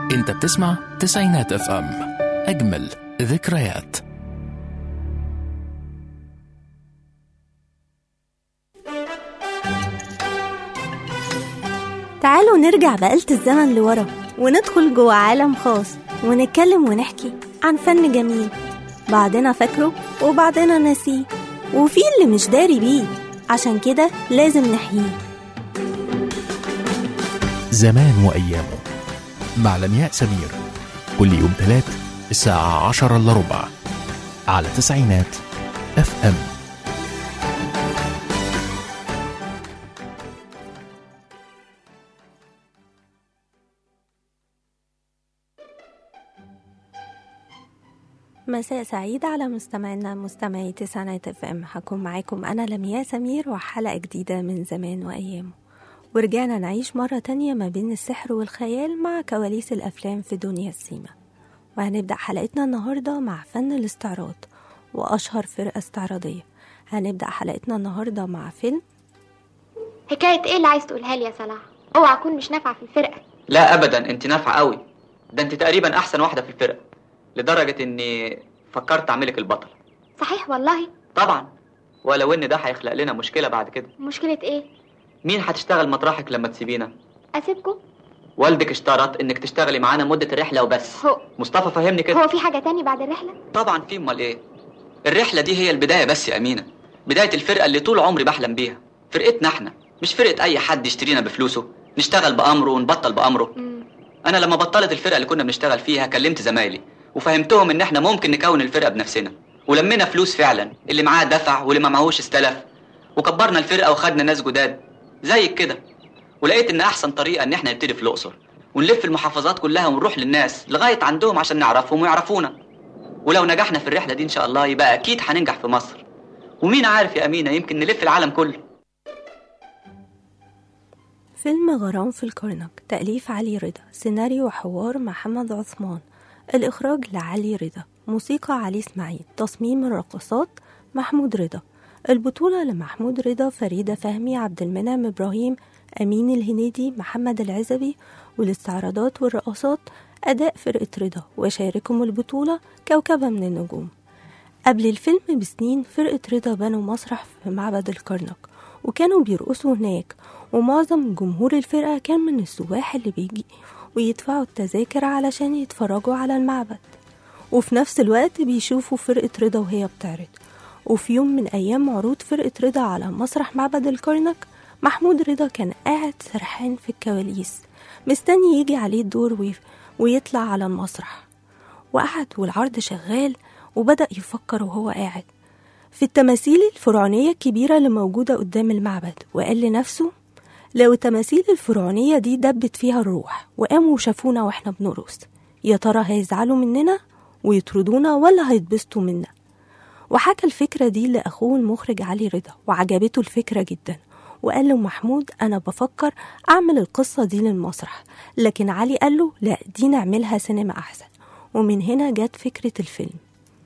انت بتسمع تسعينات اف ام اجمل ذكريات تعالوا نرجع بآلة الزمن لورا وندخل جوه عالم خاص ونتكلم ونحكي عن فن جميل بعضنا فاكره وبعضنا ناسيه وفي اللي مش داري بيه عشان كده لازم نحييه زمان وأيامه مع لمياء سمير كل يوم تلات الساعة عشرة إلا ربع على تسعينات اف ام مساء سعيد على مستمعينا مستمعي تسعينات اف ام هكون معاكم انا لمياء سمير وحلقة جديدة من زمان وايامه ورجعنا نعيش مرة تانية ما بين السحر والخيال مع كواليس الأفلام في دنيا السيما وهنبدأ حلقتنا النهاردة مع فن الاستعراض وأشهر فرقة استعراضية هنبدأ حلقتنا النهاردة مع فيلم حكاية ايه اللي عايز تقولها لي يا صلاح؟ اوعى اكون مش نافعة في الفرقة لا ابدا انت نافعه قوي ده انت تقريبا احسن واحده في الفرقه لدرجه اني فكرت اعملك البطل صحيح والله طبعا ولو ان ده هيخلق لنا مشكله بعد كده مشكلة ايه؟ مين هتشتغل مطرحك لما تسيبينا اسيبكم؟ والدك اشترط انك تشتغلي معانا مده الرحله وبس هو مصطفى فهمني كده هو في حاجة تاني بعد الرحلة؟ طبعا في امال ايه الرحله دي هي البدايه بس يا امينه بدايه الفرقه اللي طول عمري بحلم بيها فرقتنا احنا مش فرقه اي حد يشترينا بفلوسه نشتغل بامره ونبطل بامره مم. انا لما بطلت الفرقه اللي كنا بنشتغل فيها كلمت زمايلي وفهمتهم ان احنا ممكن نكون الفرقه بنفسنا ولمينا فلوس فعلا اللي معاه دفع واللي ما معهوش استلف وكبرنا الفرقه وخدنا ناس جداد زيك كده ولقيت ان احسن طريقه ان احنا نبتدي في الاقصر ونلف المحافظات كلها ونروح للناس لغايه عندهم عشان نعرفهم ويعرفونا ولو نجحنا في الرحله دي ان شاء الله يبقى اكيد هننجح في مصر ومين عارف يا امينه يمكن نلف العالم كله فيلم غرام في الكرنك تأليف علي رضا سيناريو وحوار محمد عثمان الإخراج لعلي رضا موسيقى علي إسماعيل تصميم الرقصات محمود رضا البطولة لمحمود رضا فريدة فهمي عبد المنعم إبراهيم أمين الهنيدي محمد العزبي والاستعراضات والرقصات أداء فرقة رضا وشاركهم البطولة كوكبة من النجوم قبل الفيلم بسنين فرقة رضا بنوا مسرح في معبد الكرنك وكانوا بيرقصوا هناك ومعظم جمهور الفرقة كان من السواح اللي بيجي ويدفعوا التذاكر علشان يتفرجوا على المعبد وفي نفس الوقت بيشوفوا فرقة رضا وهي بتعرض وفي يوم من أيام عروض فرقة رضا على مسرح معبد الكرنك محمود رضا كان قاعد سرحان في الكواليس مستني يجي عليه الدور وي- ويطلع على المسرح وقعد والعرض شغال وبدأ يفكر وهو قاعد في التماثيل الفرعونية الكبيرة اللي موجودة قدام المعبد وقال لنفسه لو التماثيل الفرعونية دي دبت فيها الروح وقاموا وشافونا واحنا بنرقص يا ترى هيزعلوا مننا ويطردونا ولا هيتبسطوا منا وحكى الفكرة دي لأخوه المخرج علي رضا وعجبته الفكرة جدا وقال له محمود أنا بفكر أعمل القصة دي للمسرح لكن علي قال له لا دي نعملها سينما أحسن ومن هنا جت فكرة الفيلم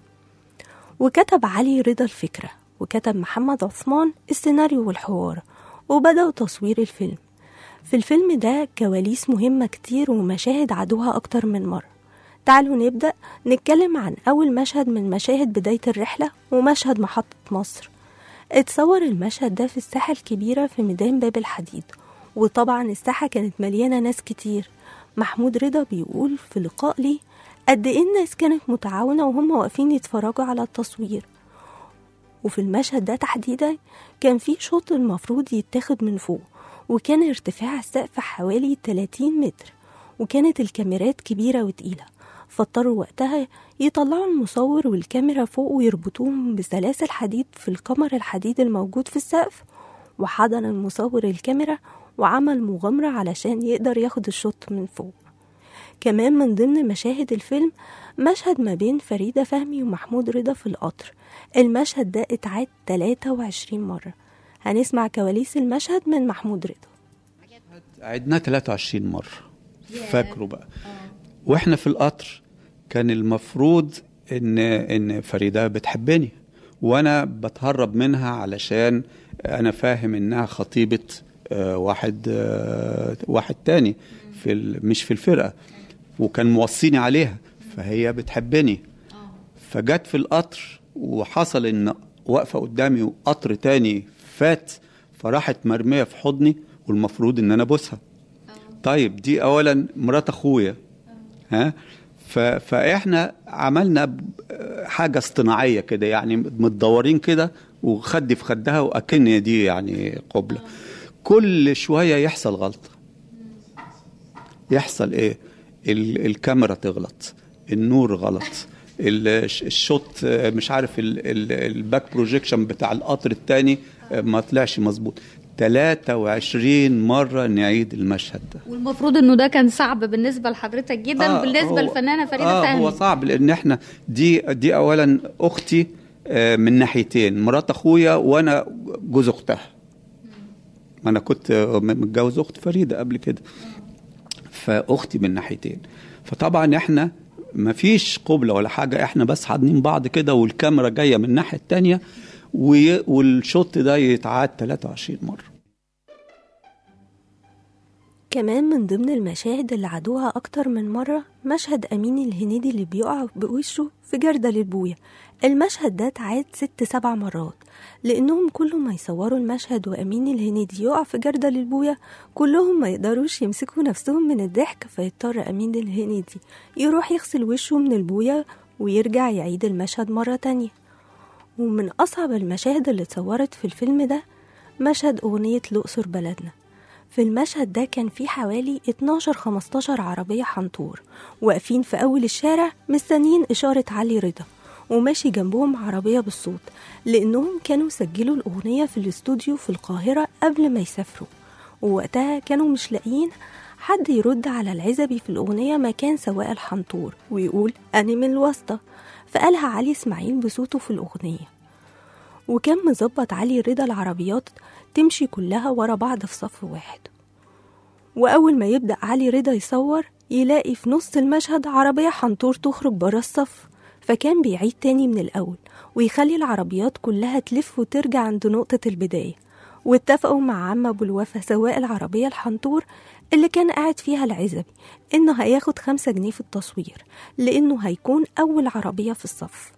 وكتب علي رضا الفكرة وكتب محمد عثمان السيناريو والحوار وبدأوا تصوير الفيلم في الفيلم ده كواليس مهمة كتير ومشاهد عادوها أكتر من مرة تعالوا نبدأ نتكلم عن أول مشهد من مشاهد بداية الرحلة ومشهد محطة مصر اتصور المشهد ده في الساحة الكبيرة في ميدان باب الحديد وطبعا الساحة كانت مليانة ناس كتير محمود رضا بيقول في لقاء ليه قد ايه الناس كانت متعاونة وهم واقفين يتفرجوا على التصوير وفي المشهد ده تحديدا كان في شوط المفروض يتاخد من فوق وكان ارتفاع السقف حوالي 30 متر وكانت الكاميرات كبيرة وتقيلة فاضطروا وقتها يطلعوا المصور والكاميرا فوق ويربطوهم بسلاسل حديد في القمر الحديد الموجود في السقف وحضن المصور الكاميرا وعمل مغامرة علشان يقدر ياخد الشوط من فوق كمان من ضمن مشاهد الفيلم مشهد ما بين فريدة فهمي ومحمود رضا في القطر المشهد ده اتعاد 23 مرة هنسمع كواليس المشهد من محمود رضا عدنا 23 مرة فاكره بقى واحنا في القطر كان المفروض ان ان فريدة بتحبني وانا بتهرب منها علشان انا فاهم انها خطيبة آه، واحد آه، واحد تاني في ال- مش في الفرقة وكان موصيني عليها فهي بتحبني فجت في القطر وحصل ان واقفه قدامي وقطر تاني فات فراحت مرميه في حضني والمفروض ان انا ابوسها طيب دي اولا مرات اخويا ها ف- فاحنا عملنا ب- حاجه اصطناعيه كده يعني متدورين كده وخدي في خدها واكن دي يعني قبله كل شويه يحصل غلطه يحصل ايه ال- الكاميرا تغلط النور غلط ال- الش- الشوت آه، مش عارف ال- ال- الباك بروجيكشن بتاع القطر الثاني ما طلعش مظبوط 23 مره نعيد المشهد ده والمفروض انه ده كان صعب بالنسبه لحضرتك جدا آه، بالنسبه هو- للفنانه فريده آه فهمي هو صعب لان احنا دي دي اولا اختي آه، من ناحيتين مرات اخويا وانا جوز اختها ما انا كنت آه، متجوز اخت فريده قبل كده فاختي من ناحيتين فطبعا احنا ما فيش قبله ولا حاجه احنا بس حاضنين بعض كده والكاميرا جايه من الناحيه التانية وي- والشوت ده يتعاد 23 مره كمان من ضمن المشاهد اللي عادوها أكتر من مرة مشهد أمين الهنيدي اللي بيقع بوشه في جردل البوية المشهد ده اتعاد ست سبع مرات لأنهم كل ما يصوروا المشهد وأمين الهنيدي يقع في جردل البوية كلهم ما يقدروش يمسكوا نفسهم من الضحك فيضطر أمين الهنيدي يروح يغسل وشه من البوية ويرجع يعيد المشهد مرة تانية ومن أصعب المشاهد اللي اتصورت في الفيلم ده مشهد أغنية الأقصر بلدنا في المشهد ده كان في حوالي 12-15 عربية حنطور واقفين في أول الشارع مستنيين إشارة علي رضا وماشي جنبهم عربية بالصوت لأنهم كانوا سجلوا الأغنية في الاستوديو في القاهرة قبل ما يسافروا ووقتها كانوا مش لاقيين حد يرد على العزبي في الأغنية مكان سواق الحنطور ويقول أنا من الواسطة فقالها علي إسماعيل بصوته في الأغنية وكان مظبط علي رضا العربيات تمشي كلها ورا بعض في صف واحد وأول ما يبدأ علي رضا يصور يلاقي في نص المشهد عربية حنطور تخرج برا الصف فكان بيعيد تاني من الأول ويخلي العربيات كلها تلف وترجع عند نقطة البداية واتفقوا مع عم أبو الوفا سواق العربية الحنطور اللي كان قاعد فيها العزبي إنه هياخد خمسة جنيه في التصوير لأنه هيكون أول عربية في الصف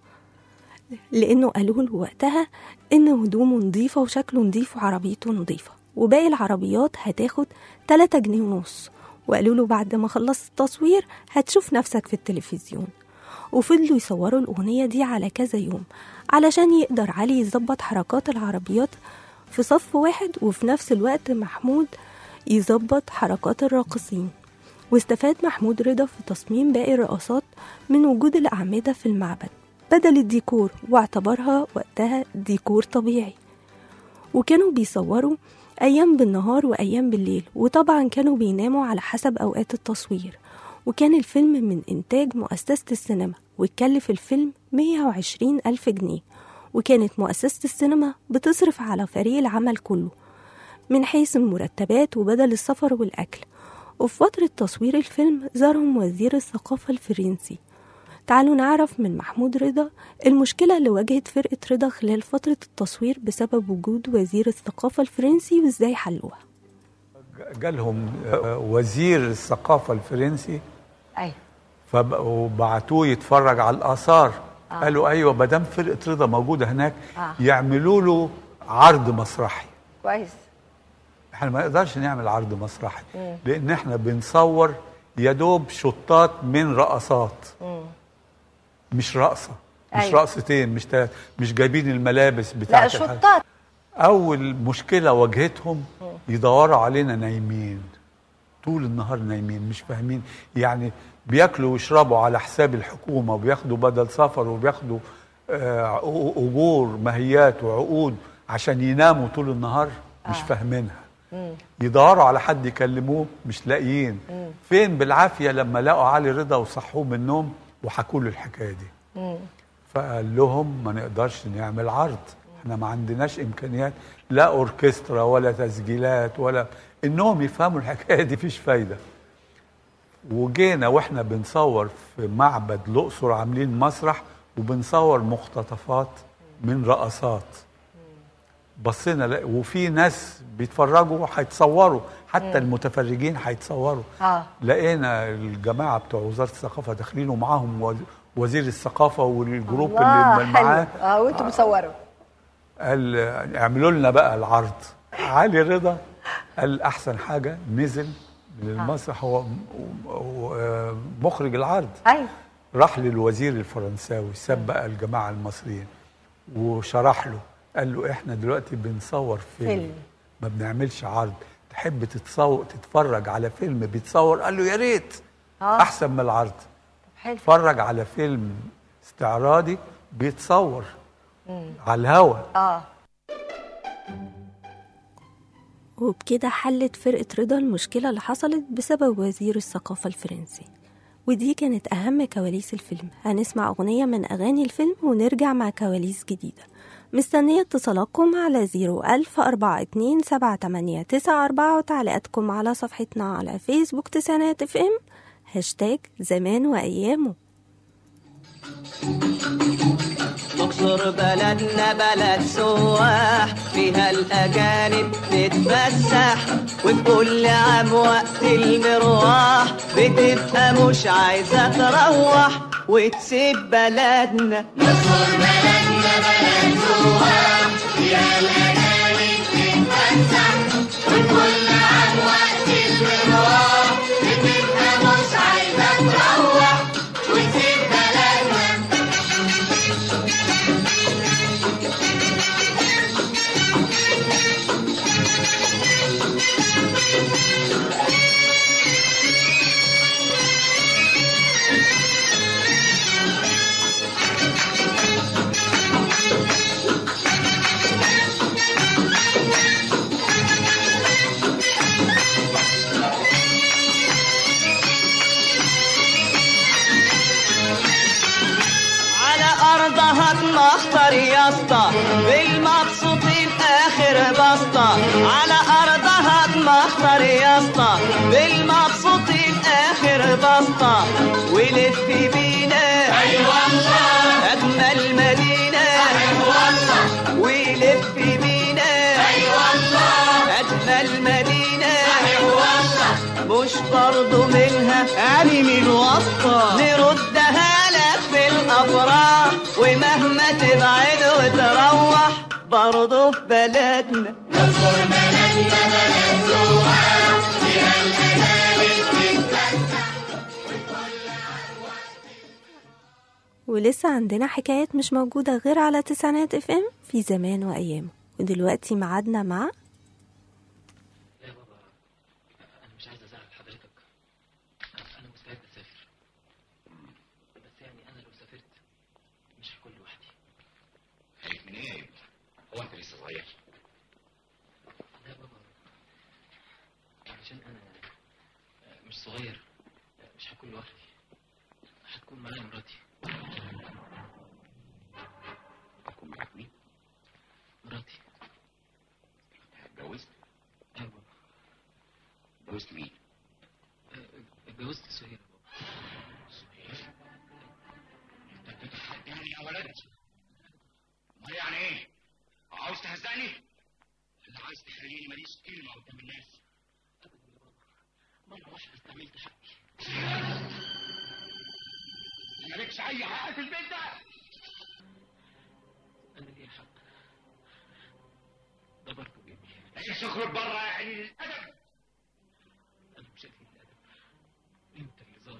لأنه قالوا له وقتها إن هدومه نظيفة وشكله نظيف وعربيته نظيفة وباقي العربيات هتاخد تلاتة جنيه ونص وقالوا له بعد ما خلصت التصوير هتشوف نفسك في التلفزيون وفضلوا يصوروا الأغنية دي على كذا يوم علشان يقدر علي يظبط حركات العربيات في صف واحد وفي نفس الوقت محمود يظبط حركات الراقصين واستفاد محمود رضا في تصميم باقي الرقصات من وجود الأعمدة في المعبد بدل الديكور واعتبرها وقتها ديكور طبيعي وكانوا بيصوروا أيام بالنهار وأيام بالليل وطبعا كانوا بيناموا على حسب أوقات التصوير وكان الفيلم من إنتاج مؤسسة السينما واتكلف الفيلم 120 ألف جنيه وكانت مؤسسة السينما بتصرف على فريق العمل كله من حيث المرتبات وبدل السفر والأكل وفي فترة تصوير الفيلم زارهم وزير الثقافة الفرنسي تعالوا نعرف من محمود رضا المشكلة اللي واجهت فرقة رضا خلال فترة التصوير بسبب وجود وزير الثقافة الفرنسي وازاي حلوها جالهم آه، وزير الثقافة الفرنسي ايوه فب- وبعتوه يتفرج على الآثار قالوا أيوة ما دام فرقة رضا موجودة هناك آه. يعملوا له عرض مسرحي كويس احنا ما نقدرش نعمل عرض مسرحي لأن احنا بنصور يا دوب شطات من رقصات مش رقصة مش أيوة. رقصتين مش تلاتة مش جايبين الملابس لا بتاعت الحاجة. شطات اول مشكله واجهتهم يدوروا علينا نايمين طول النهار نايمين مش فاهمين يعني بياكلوا ويشربوا على حساب الحكومه وبياخدوا بدل سفر وبياخدوا آه، اجور ماهيات وعقود عشان يناموا طول النهار مش فاهمينها يدوروا على حد يكلموه مش لاقيين فين بالعافيه لما لقوا علي رضا وصحوه من النوم وحكوا له الحكايه دي فقال لهم ما نقدرش نعمل عرض احنا ما عندناش امكانيات لا اوركسترا ولا تسجيلات ولا انهم يفهموا الحكايه دي فيش فايده وجينا واحنا بنصور في معبد الاقصر عاملين مسرح وبنصور مقتطفات من رقصات بصينا لا- وفي ناس بيتفرجوا هيتصوروا حتى المتفرجين هيتصوروا اه لقينا الجماعه بتوع وزاره الثقافه داخلين ومعاهم وز- وزير الثقافه والجروب الله اللي معاه حلو اه وانتم بتصوروا قال اعملوا لنا بقى العرض علي رضا قال احسن حاجه نزل من المسرح هو م- هو- آه، مخرج العرض ايوه راح للوزير الفرنساوي ساب بقى الجماعه المصريين وشرح له قال له احنا دلوقتي بنصور فيلم, فيلم. فيلم. ما بنعملش عرض تحب تتصور تتفرج على فيلم بيتصور قال له يا ريت اه احسن من العرض حلو اتفرج على فيلم استعراضي بيتصور على الهوا اه وبكده حلت فرقة رضا المشكلة اللي حصلت بسبب وزير الثقافة الفرنسي ودي كانت أهم كواليس الفيلم هنسمع أغنية من أغاني الفيلم ونرجع مع كواليس جديدة مستنية اتصالاتكم على زيرو ألف أربعة اتنين سبعة تمانية تسعة أربعة وتعليقاتكم على صفحتنا على فيسبوك تسعينات اف ام هاشتاج زمان وأيامه مقصر بلدنا بلد سواح فيها الأجانب تتفسح وفي كل عام وقت المروح بتبقى مش عايزة تروح وتسيب بلدنا على أرضها تمخطر يا اسطى بالمبسوطين آخر بسطة على أرضها تمخطر يا اسطى بالمبسوطين آخر بسطة ولف بينا أي والله أجمل مدينة أي والله ولف بينا أي والله أجمل مدينة أي والله مش برضو منها يعني من وسطة نردها لك في الأفراح ومهما تبعد وتروح برضو في بلدنا ولسه عندنا حكايات مش موجودة غير على تسعينات اف ام في زمان وأيامه ودلوقتي معادنا مع يا بابا انا مش عايز ازعل حضرتك انا مستعد اسافر بس يعني انا لو سافرت مش هكون لوحدي خايف من ايه يا ابني؟ هو انت لسه صغير لا يا بابا علشان انا مش صغير مش هكون لوحدي هتكون معايا مراتي هكون معاك مين؟ مراتي اتجوزت؟ ايوه بابا اتجوزت مين؟ اتجوزت سهير يا بابا سهير؟ انت بتتحداني يا ولد؟ امال يعني ايه؟ عاوز تهزقني؟ ولا عايز تخليني ماليش كلمة قدام الناس؟ مرة واحدة استعملت حقي مالكش أي حق في البيت ده؟ انا ليا حق ده برضه جميل ايش اخرج بره يا قليل الأدب؟ انا مش قليل الادب انت اللي ظالم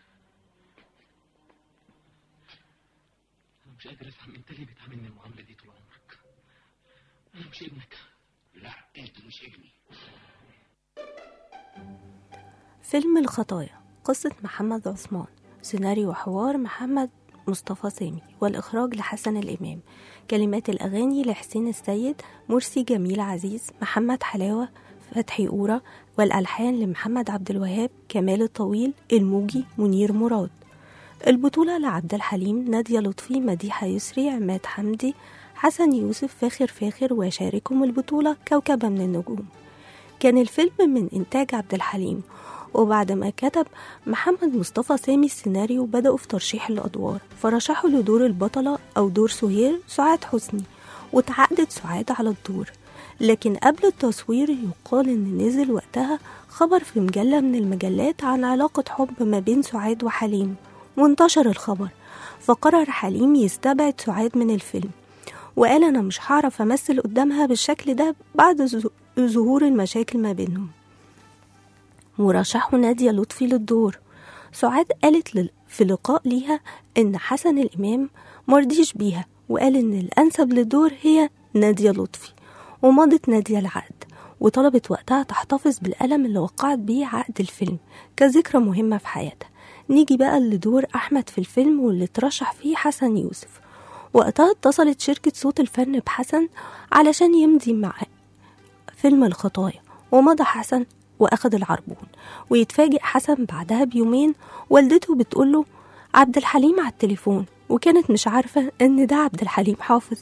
انا مش قادر افهم انت ليه بتعاملني المعامله دي طول عمرك انا مش ابنك لا انت مش ابني فيلم الخطايا قصة محمد عثمان سيناريو وحوار محمد مصطفى سامي والإخراج لحسن الإمام كلمات الأغاني لحسين السيد مرسي جميل عزيز محمد حلاوة فتحي أورا والألحان لمحمد عبد الوهاب كمال الطويل الموجي منير مراد البطولة لعبد الحليم نادية لطفي مديحة يسري عماد حمدي حسن يوسف فاخر فاخر وشاركهم البطولة كوكبة من النجوم كان الفيلم من إنتاج عبد الحليم وبعد ما كتب محمد مصطفى سامي السيناريو بدأوا في ترشيح الأدوار فرشحوا لدور البطلة أو دور سهير سعاد حسني وتعقدت سعاد على الدور لكن قبل التصوير يقال إن نزل وقتها خبر في مجلة من المجلات عن علاقة حب ما بين سعاد وحليم وانتشر الخبر فقرر حليم يستبعد سعاد من الفيلم وقال أنا مش هعرف أمثل قدامها بالشكل ده بعد ز- ظهور المشاكل ما بينهم ورشحوا نادية لطفي للدور سعاد قالت لل- في لقاء ليها إن حسن الإمام مرضيش بيها وقال إن الأنسب للدور هي نادية لطفي ومضت نادية العقد وطلبت وقتها تحتفظ بالقلم اللي وقعت بيه عقد الفيلم كذكرى مهمة في حياتها نيجي بقى لدور أحمد في الفيلم واللي ترشح فيه حسن يوسف وقتها اتصلت شركة صوت الفن بحسن علشان يمضي معاه فيلم الخطايا ومضى حسن وأخد العربون ويتفاجئ حسن بعدها بيومين والدته بتقوله عبد الحليم على التليفون وكانت مش عارفة إن ده عبد الحليم حافظ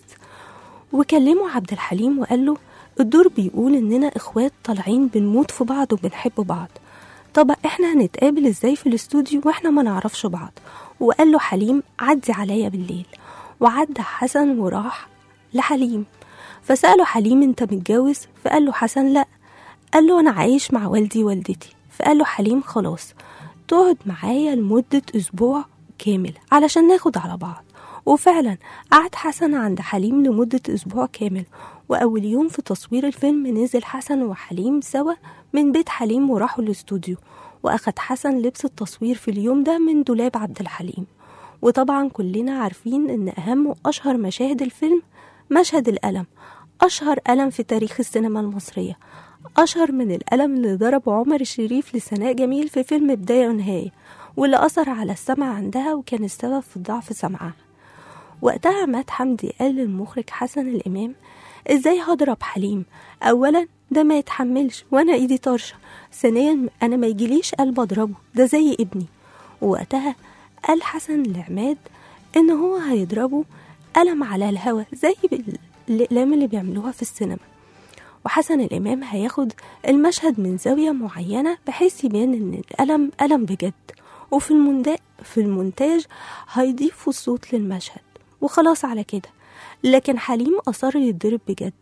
وكلمه عبد الحليم وقال له الدور بيقول إننا إخوات طالعين بنموت في بعض وبنحب بعض طب احنا هنتقابل ازاي في الاستوديو واحنا ما نعرفش بعض وقال له حليم عدي عليا بالليل وعدى حسن وراح لحليم فسأله حليم انت متجوز فقال له حسن لا قال له انا عايش مع والدي ووالدتي فقال له حليم خلاص تقعد معايا لمدة اسبوع كامل علشان ناخد على بعض وفعلا قعد حسن عند حليم لمدة أسبوع كامل وأول يوم في تصوير الفيلم نزل حسن وحليم سوا من بيت حليم وراحوا الاستوديو وأخد حسن لبس التصوير في اليوم ده من دولاب عبد الحليم وطبعا كلنا عارفين إن أهم وأشهر مشاهد الفيلم مشهد الألم أشهر ألم في تاريخ السينما المصرية أشهر من الألم اللي ضربه عمر الشريف لسناء جميل في فيلم بداية ونهاية واللي أثر على السمع عندها وكان السبب في ضعف سمعها وقتها عماد حمدي قال للمخرج حسن الإمام إزاي هضرب حليم أولا ده ما يتحملش وأنا إيدي طرشة ثانيا أنا ما يجيليش قلب أضربه ده زي ابني ووقتها قال حسن لعماد إن هو هيضربه قلم على الهوا زي بال- الأقلام اللي بيعملوها في السينما وحسن الإمام هياخد المشهد من زاوية معينة بحيث يبان إن القلم قلم بجد وفي الموندا في المونتاج هيضيفوا الصوت للمشهد وخلاص على كده لكن حليم أصر يتضرب بجد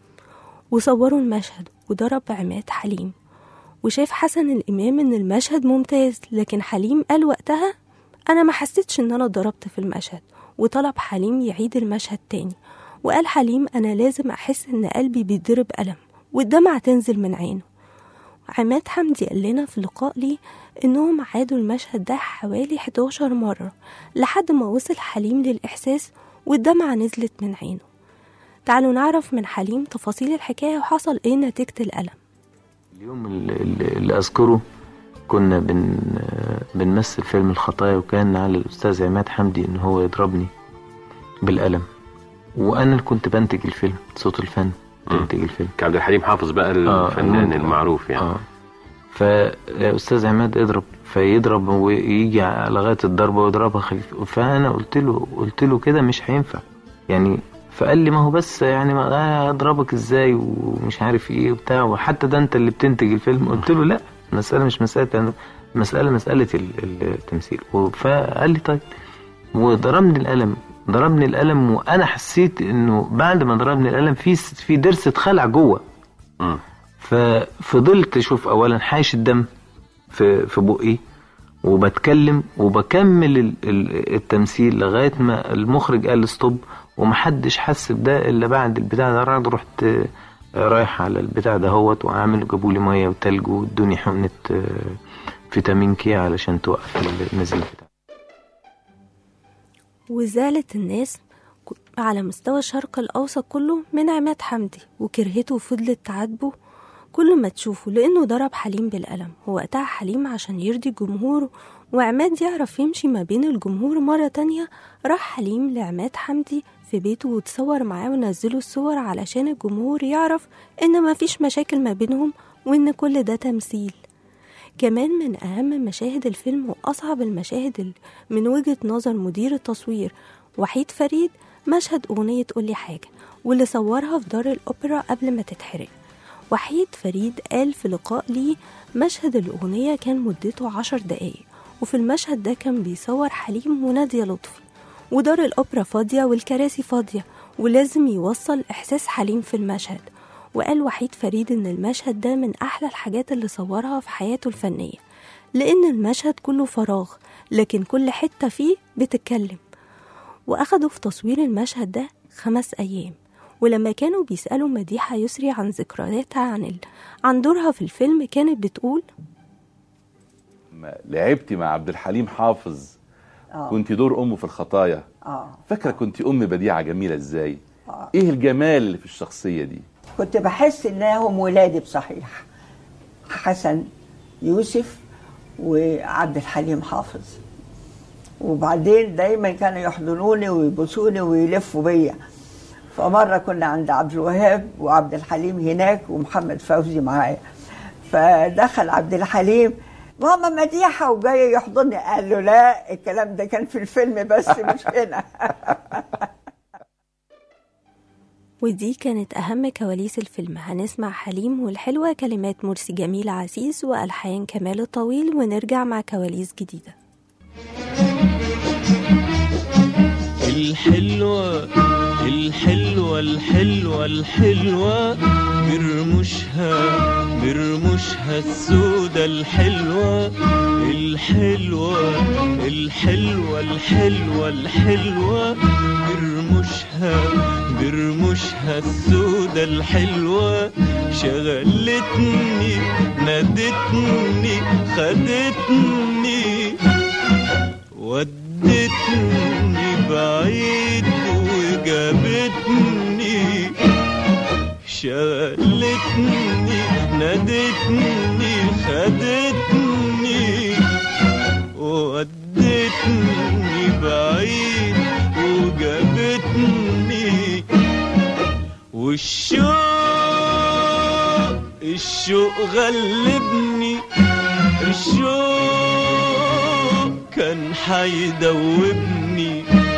وصوروا المشهد وضرب عماد حليم وشاف حسن الإمام إن المشهد ممتاز لكن حليم قال وقتها أنا ما حسيتش إن أنا اتضربت في المشهد وطلب حليم يعيد المشهد تاني وقال حليم أنا لازم أحس إن قلبي بيضرب ألم والدمعة تنزل من عينه عماد حمدي قال لنا في لقاء ليه إنهم عادوا المشهد ده حوالي 11 مرة لحد ما وصل حليم للإحساس والدمعة نزلت من عينه تعالوا نعرف من حليم تفاصيل الحكاية وحصل إيه نتيجة الألم اليوم اللي, اللي أذكره كنا بن بنمثل فيلم الخطايا وكان على الأستاذ عماد حمدي إن هو يضربني بالقلم وأنا اللي كنت بنتج الفيلم صوت الفن بنتج الفيلم كعبد الحليم حافظ بقى الفنان المعروف يعني آه. فاستاذ عماد اضرب فيضرب ويجي لغايه الضربه ويضربها خفيف فانا قلت له قلت له كده مش هينفع يعني فقال لي ما هو بس يعني ما اضربك ازاي ومش عارف ايه وبتاع وحتى ده انت اللي بتنتج الفيلم قلت له لا المساله مش مساله يعني مساله مساله ال- التمثيل فقال لي طيب وضربني القلم ضربني القلم وانا حسيت انه بعد ما ضربني القلم في في ضرس اتخلع جوه ففضلت اشوف اولا حايش الدم في في بقي وبتكلم وبكمل ال- ال- التمثيل لغايه ما المخرج قال ستوب ومحدش حس بده الا بعد البتاع ده رحت رحت آه، رايح على البتاع ده هوت وعامل جابوا لي ميه وتلج وادوني حقنه آه، فيتامين كي علشان توقف النزيف بتاعي وزالت الناس ك- على مستوى الشرق الأوسط كله من عماد حمدي وكرهته فضلت تعاتبه كل ما تشوفه لأنه ضرب حليم بالقلم ووقتها حليم عشان يرضي الجمهور وعماد يعرف يمشي ما بين الجمهور مرة تانية راح حليم لعماد حمدي في بيته وتصور معاه ونزلوا الصور علشان الجمهور يعرف إن مفيش مشاكل ما بينهم وإن كل ده تمثيل كمان من أهم مشاهد الفيلم وأصعب المشاهد ال- من وجهة نظر مدير التصوير وحيد فريد مشهد أغنية قولي حاجة واللي صورها في دار الأوبرا قبل ما تتحرق وحيد فريد قال في لقاء ليه مشهد الأغنية كان مدته عشر دقايق وفي المشهد ده كان بيصور حليم ونادية لطفي ودار الأوبرا فاضية والكراسي فاضية ولازم يوصل إحساس حليم في المشهد وقال وحيد فريد إن المشهد ده من أحلى الحاجات اللي صورها في حياته الفنية لأن المشهد كله فراغ لكن كل حتة فيه بتتكلم وأخدوا في تصوير المشهد ده خمس أيام ولما كانوا بيسألوا مديحة يسري عن ذكرياتها عن ال... عن دورها في الفيلم كانت بتقول ما لعبتي مع عبد الحليم حافظ آه. كنت دور امه في الخطايا اه فاكره كنت ام بديعه جميله ازاي ايه الجمال اللي في الشخصيه دي كنت بحس انهم ولادي بصحيح حسن يوسف وعبد الحليم حافظ وبعدين دايما كانوا يحضنوني ويبوسوني ويلفوا بيا فمرة كنا عند عبد الوهاب وعبد الحليم هناك ومحمد فوزي معايا فدخل عبد الحليم ماما مديحة وجاي يحضني قال له لا الكلام ده كان في الفيلم بس مش هنا ودي كانت أهم كواليس الفيلم هنسمع حليم والحلوة كلمات مرسي جميل عزيز وألحان كمال الطويل ونرجع مع كواليس جديدة الحلوة الحلوة الحلوة الحلوة برمشها برمشها السودة الحلوة الحلوة الحلوة الحلوة الحلوة برمشها برمشها السودة الحلوة شغلتني نادتني خدتني ودتني بعيد وجابتني شغلتني نادتني خدتني ودتني بعيد وجابتني والشوق الشوق غلبني الشوق كان حيدوبني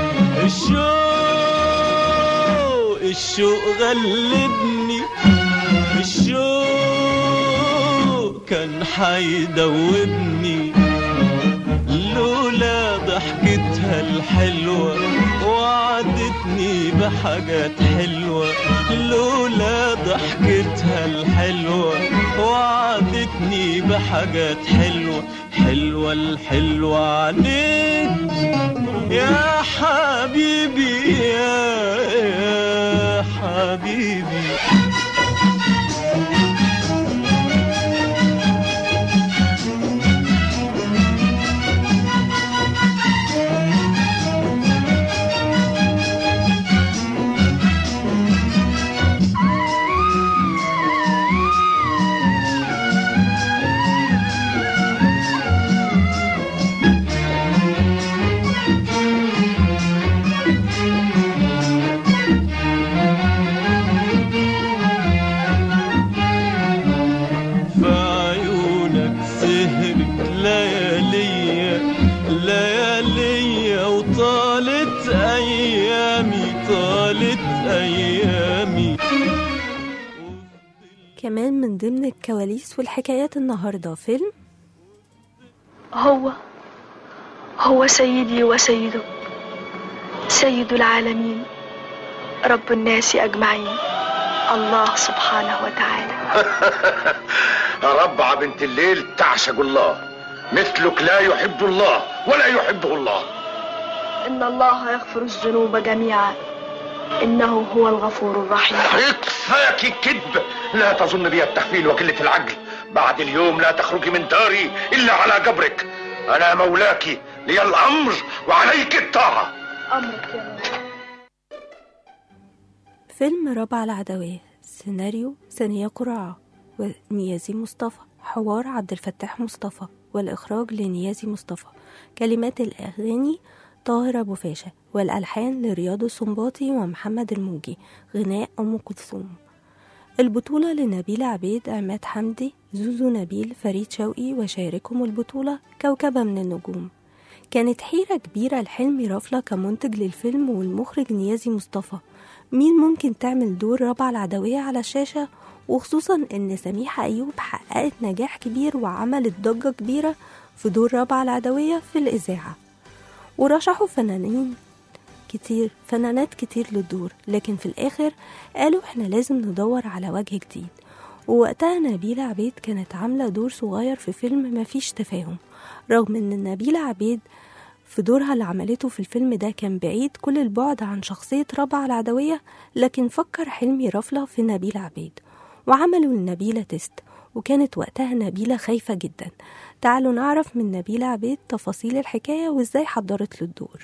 الشوق الشوق غلبني الشوق كان حيدوبني لولا ضحكتها الحلوة وعدتني بحاجات حلوة لولا ضحكتها الحلوة وعدتني بحاجات حلوة حلوة الحلوة عليك يا حبيبي يا, يا حبيبي في عيونك سهرت لياليا لياليا وطالت ايامي طالت ايامي كمان من ضمن الكواليس والحكايات النهاردة فيلم هو هو سيدي وسيدك سيد العالمين رب الناس أجمعين الله سبحانه وتعالى ربع بنت الليل تعشق الله مثلك لا يحب الله ولا يحبه الله إن الله يغفر الذنوب جميعا إنه هو الغفور الرحيم كفاك الكذب لا تظن بي التخفيل وقلة العقل بعد اليوم لا تخرجي من داري إلا على قبرك أنا مولاك لي الأمر وعليك الطاعة أمرك يا رب فيلم ربع العدوية سيناريو ثانية قرعة ونيازي مصطفى حوار عبد الفتاح مصطفى والإخراج لنيازي مصطفى كلمات الأغاني طاهر أبو فاشا والألحان لرياض السنباطي ومحمد الموجي غناء أم كلثوم البطولة لنبيل عبيد عماد حمدي زوزو نبيل فريد شوقي وشاركهم البطولة كوكبة من النجوم كانت حيرة كبيرة لحلمي رافلة كمنتج للفيلم والمخرج نيازي مصطفى مين ممكن تعمل دور ربع العدوية على الشاشة وخصوصا ان سميحة ايوب حققت نجاح كبير وعملت ضجة كبيرة في دور ربع العدوية في الإذاعة ورشحوا فنانين كتير فنانات كتير للدور لكن في الآخر قالوا احنا لازم ندور على وجه جديد ووقتها نبيلة عبيد كانت عاملة دور صغير في فيلم مفيش تفاهم رغم ان نبيلة عبيد في دورها اللي عملته في الفيلم ده كان بعيد كل البعد عن شخصية ربع العدوية لكن فكر حلمي رفلة في نبيلة عبيد وعملوا لنبيلة تيست وكانت وقتها نبيلة خايفة جدا تعالوا نعرف من نبيلة عبيد تفاصيل الحكاية وازاي حضرت للدور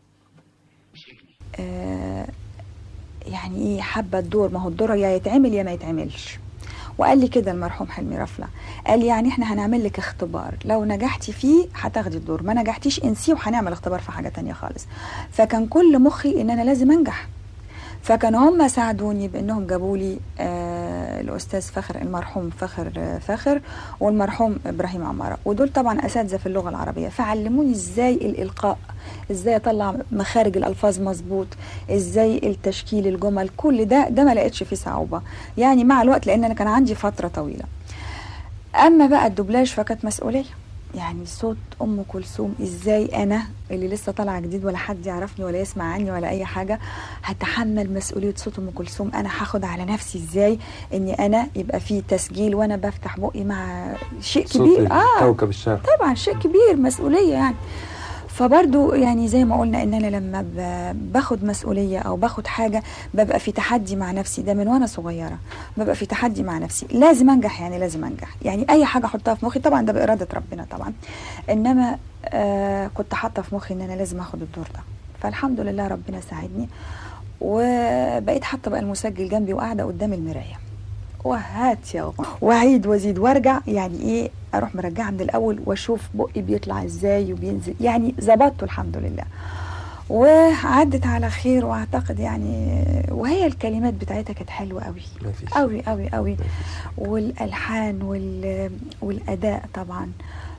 آه، يعني ايه حابه الدور ما هو الدور يا يتعمل يا ما يتعملش وقال لي كده المرحوم حلمي رفله قال لي يعني احنا هنعمل لك اختبار لو نجحتي فيه هتاخدي الدور ما نجحتيش انسيه وهنعمل اختبار في حاجه تانية خالص فكان كل مخي ان انا لازم انجح فكانوا هم ساعدوني بانهم جابوا لي آه الاستاذ فخر المرحوم فخر آه، فاخر والمرحوم ابراهيم عماره ودول طبعا اساتذه في اللغه العربيه فعلموني ازاي الالقاء ازاي اطلع مخارج الالفاظ مظبوط ازاي التشكيل الجمل كل ده ده ما لقيتش فيه صعوبه يعني مع الوقت لان انا كان عندي فتره طويله اما بقى الدوبلاج فكانت مسؤوليه يعني صوت ام كلثوم ازاي انا اللي لسه طالعه جديد ولا حد يعرفني ولا يسمع عني ولا اي حاجه هتحمل مسؤوليه صوت ام كلثوم انا هاخد على نفسي ازاي اني انا يبقى في تسجيل وانا بفتح بقي مع شيء كبير اه كوكب الشرق طبعا شيء كبير مسؤوليه يعني فبرضو يعني زي ما قلنا ان انا لما ب- باخد مسؤوليه او باخد حاجه ببقى في تحدي مع نفسي ده من وانا صغيره ببقى في تحدي مع نفسي لازم انجح يعني لازم انجح يعني اي حاجه احطها في مخي طبعا ده باراده ربنا طبعا انما آه كنت حاطه في مخي ان انا لازم اخد الدور ده فالحمد لله ربنا ساعدني وبقيت حاطه بقى المسجل جنبي وقاعده قدام المرايه وهات يا غم واعيد وازيد وارجع يعني ايه اروح مرجعه من الاول واشوف بقي بيطلع ازاي وبينزل يعني ظبطته الحمد لله وعدت على خير واعتقد يعني وهي الكلمات بتاعتها كانت حلوه قوي مفيش. قوي قوي قوي والالحان وال والاداء طبعا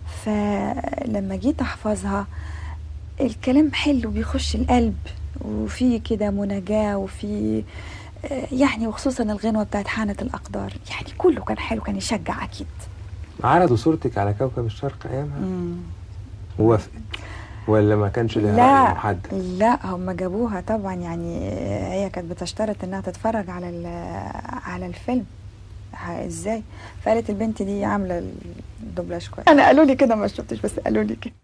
فلما جيت احفظها الكلام حلو بيخش القلب وفي كده مناجاه وفي آه، يعني وخصوصا الغنوه بتاعت حانه الاقدار يعني كله كان حلو كان يشجع اكيد عرضوا صورتك على كوكب الشرق ايامها مم. ووافقت ولا ما كانش لها رأي لا محدد لا هم جابوها طبعا يعني هي كانت بتشترط انها تتفرج على ال- على الفيلم ه- ازاي فقالت البنت دي عامله الدوبلاج كويس انا قالوا لي كده ما شفتش بس قالوا لي كده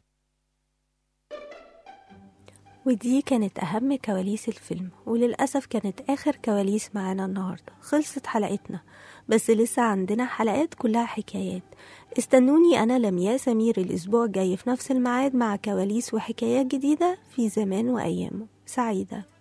ودي كانت أهم كواليس الفيلم وللأسف كانت آخر كواليس معانا النهاردة خلصت حلقتنا بس لسه عندنا حلقات كلها حكايات استنوني أنا لمياء سمير الأسبوع الجاي في نفس الميعاد مع كواليس وحكايات جديدة في زمان وأيامه سعيدة